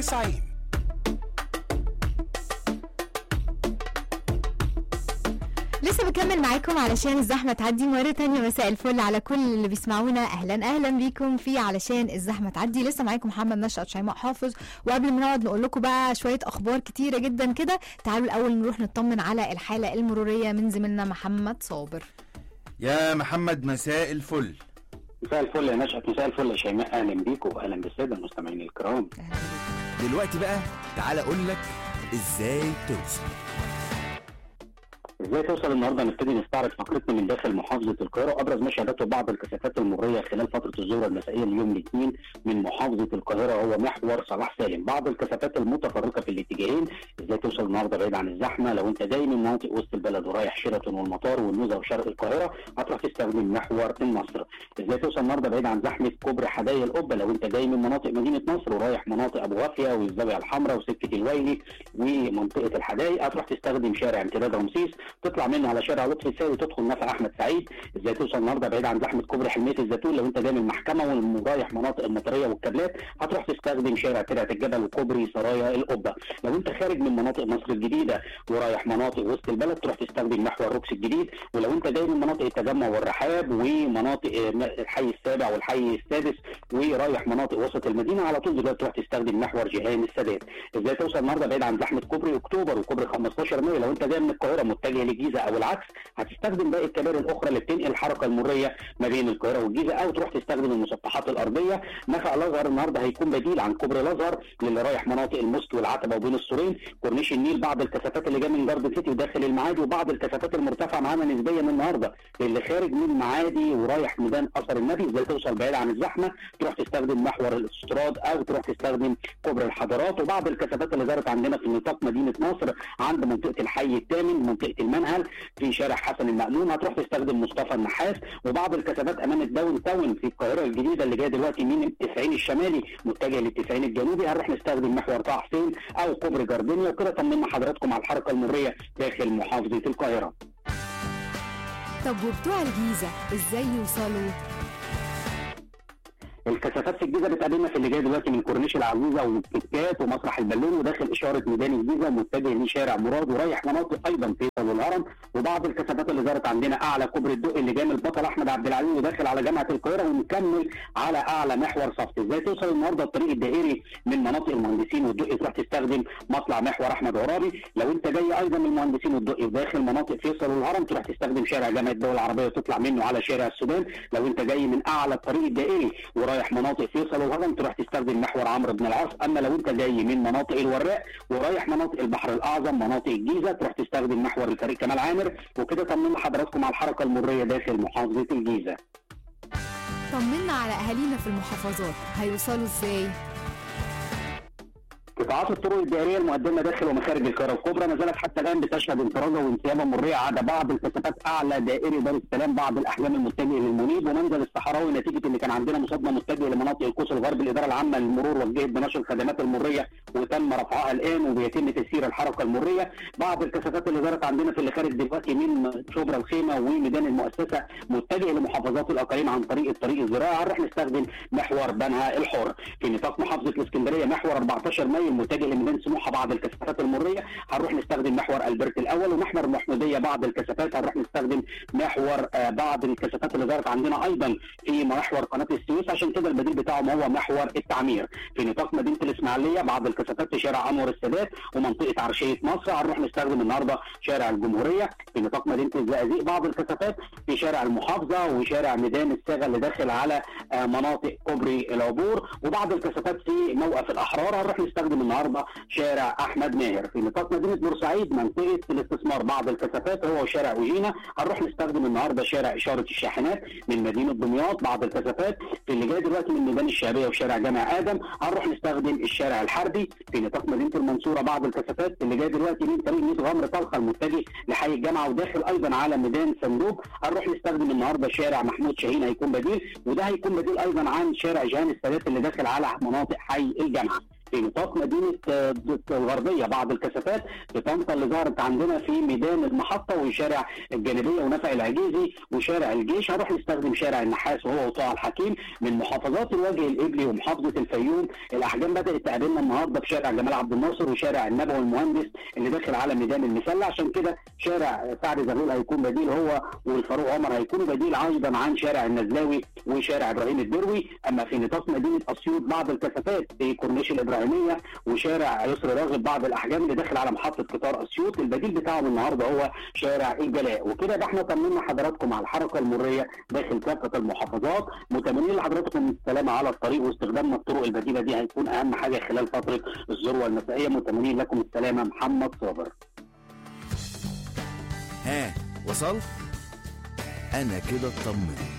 90 لسه بكمل معاكم علشان الزحمة تعدي مرة تانية مساء الفل على كل اللي بيسمعونا أهلا أهلا بيكم في علشان الزحمة تعدي لسه معاكم محمد نشأت شيماء حافظ وقبل ما نقعد نقول لكم بقى شوية أخبار كتيرة جدا كده تعالوا الأول نروح نطمن على الحالة المرورية من زميلنا محمد صابر يا محمد مساء الفل مساء الفل يا نشأت مساء الفل يا شيماء اهلا بيكم واهلا بالساده المستمعين الكرام أهلا بيكم. دلوقتي بقى تعالى اقول لك ازاي توصل ازاي توصل النهارده نبتدي نستعرض فقرتنا من داخل محافظه القاهره ابرز ما شهدته بعض الكثافات المريه خلال فتره الظهر المسائيه اليوم الاثنين من محافظه القاهره هو محور صلاح سالم بعض الكثافات المتفرقه في الاتجاهين ازاي توصل النهارده بعيد عن الزحمه لو انت جاي من مناطق وسط البلد ورايح شيراتون والمطار والنزهه وشرق القاهره هتروح تستخدم محور النصر ازاي توصل النهارده بعيد عن زحمه كوبري حدائق القبه لو انت جاي من مناطق مدينه نصر ورايح مناطق ابو غافيه والزاويه الحمراء وسكه الويلي ومنطقه الحدائق هتروح تستخدم شارع امتداد رمسيس تطلع منه على شارع لطفي الساوي وتدخل نفق احمد سعيد ازاي توصل النهارده بعيد عن زحمه كوبري حلميه الزيتون لو انت جاي من المحكمه ورايح مناطق المطريه والكابلات هتروح تستخدم شارع ترعه الجبل وكوبري سرايا القبه لو انت خارج من مناطق مصر الجديده ورايح مناطق وسط البلد تروح تستخدم محور روكس الجديد ولو انت جاي من مناطق التجمع والرحاب ومناطق آه، الحي السابع والحي السادس ورايح مناطق وسط المدينه على طول دلوقتي تروح تستخدم محور جيهان السادات ازاي توصل النهارده بعيد عن زحمه كوبري اكتوبر وكوبري 15 مايو لو انت جاي من القاهره متجه للجيزه او العكس هتستخدم باقي الكباري الاخرى اللي بتنقل الحركه المريه ما بين القاهره والجيزه او تروح تستخدم المسطحات الارضيه نفق الازهر النهارده هيكون بديل عن كوبري الازهر للي رايح مناطق المسك والعتبه وبين السورين كورنيش النيل بعض الكثافات اللي جايه من جارد سيتي وداخل المعادي وبعض الكثافات المرتفعه معانا نسبيا النهارده اللي خارج من المعادي ورايح ميدان اثر النبي ازاي توصل بعيد عن الزحمه تروح تستخدم محور الاستراد او تروح تستخدم كوبري الحضارات وبعض الكثافات اللي دارت عندنا في نطاق مدينه نصر عند منطقه الحي الثامن منطقه المنهل في شارع حسن المأمون هتروح تستخدم مصطفى النحاس وبعض الكثافات امام الداون تاون في القاهره الجديده اللي جايه دلوقتي من التسعين الشمالي متجه للتسعين الجنوبي هنروح نستخدم محور طه حسين او كوبري جاردينيا وكده طمنا حضراتكم على الحركه المريه داخل محافظه القاهره طب وبتوع الجيزة ازاي يوصلوا؟ الكثافات في الجيزه بتقابلنا في اللي جاي دلوقتي من كورنيش العجوزه والكتكات ومسرح البالون وداخل اشاره ميدان الجيزه متجه لشارع مراد ورايح مناطق ايضا فيصل والهرم وبعض الكثافات اللي ظهرت عندنا اعلى كوبري الدق اللي جاي من البطل احمد عبد العزيز وداخل على جامعه القاهره ونكمل على اعلى محور صفت ازاي توصل النهارده الطريق الدائري من مناطق المهندسين والدقي تروح تستخدم مطلع محور احمد عرابي لو انت جاي ايضا من المهندسين والدقي وداخل مناطق فيصل والهرم تروح تستخدم شارع جامعه الدول العربيه وتطلع منه على شارع السودان لو انت جاي من اعلى الطريق الدائري ورايح مناطق فيصل والهرم تروح تستخدم محور عمرو بن العاص اما لو انت جاي من مناطق الوراق ورايح مناطق البحر الاعظم مناطق الجيزه تروح تستخدم محور الفريق كمال عامر وكده طمنا حضراتكم على الحركه المريه داخل محافظه الجيزه طمنا على أهالينا في المحافظات هيوصلوا ازاي؟ قطاعات الطرق الدائريه المقدمه داخل ومخارج القاهره الكبرى ما زالت حتى الان بتشهد انفراجه وانسيابه مريه عدا بعض الكثافات اعلى دائري دار السلام بعض الاحجام المتجهه للمنيب ومنزل الصحراوي نتيجه ان كان عندنا مصادمه متجهه لمناطق القوس الغربي الاداره العامه للمرور وجهت بنشر الخدمات المريه وتم رفعها الان وبيتم تسيير الحركه المريه بعض الكثافات اللي ظهرت عندنا في اللي خارج دلوقتي من شبرا الخيمه وميدان المؤسسه متجه لمحافظات الاقاليم عن طريق الطريق الزراعي هنروح نستخدم محور بنها الحر في نطاق محافظه الاسكندريه محور 14 مايو المتجه لميدان سموحه بعض الكثافات المريه هنروح نستخدم محور البرت الاول ومحور المحموديه بعض الكثافات هنروح نستخدم محور آه، بعض الكثافات اللي ظهرت عندنا ايضا في محور قناه السويس عشان كده البديل بتاعهم هو محور التعمير في نطاق مدينه الاسماعيليه بعض الكثافات في شارع انور السادات ومنطقه عرشيه مصر هنروح نستخدم النهارده شارع الجمهوريه في نطاق مدينه الزقازيق بعض الكثافات في شارع المحافظه وشارع ميدان الصاغه اللي داخل على آه، مناطق كوبري العبور وبعض الكثافات في موقف الاحرار هنروح نستخدم النهارده شارع احمد ماهر في نطاق مدينه بورسعيد منطقه الاستثمار بعض الكثافات هو شارع اوجينا هنروح نستخدم النهارده شارع اشاره الشاحنات من مدينه دمياط بعض الكثافات في اللي جاي دلوقتي من ميدان الشعبيه وشارع جامع ادم هنروح نستخدم الشارع الحربي في نطاق مدينه المنصوره بعض الكثافات اللي جاي دلوقتي من طريق ميت غمر طلخه المتجه لحي الجامعه وداخل ايضا على ميدان صندوق هنروح نستخدم النهارده شارع محمود شاهين هيكون بديل وده هيكون بديل ايضا عن شارع جهان السادات اللي داخل على مناطق حي الجامعه في نطاق مدينه آه، الغربيه بعض الكثافات في طنطا اللي ظهرت عندنا في ميدان المحطه وشارع الجانبيه ونفق العجيزي وشارع الجيش هنروح نستخدم شارع النحاس وهو وطه الحكيم من محافظات الوجه الابلي ومحافظه الفيوم الاحجام بدات تقابلنا النهارده في شارع جمال عبد الناصر وشارع النبوي المهندس اللي داخل على ميدان المسله عشان كده شارع سعد زغلول هيكون بديل هو والفاروق عمر هيكونوا بديل ايضا عن شارع النزلاوي وشارع ابراهيم الدروي اما في نطاق مدينه اسيوط بعض الكثافات في كورنيش الابراهيميه وشارع يسر راغب بعض الاحجام اللي داخل على محطه قطار اسيوط البديل بتاعهم النهارده هو شارع الجلاء وكده يبقى احنا طمنا حضراتكم على الحركه المريه داخل كافه المحافظات متمنين لحضراتكم السلامه على الطريق واستخدامنا الطرق البديله دي هيكون اهم حاجه خلال فتره الذروه المسائيه متمنين لكم السلامه محمد صابر ها وصلت انا كده اطمنت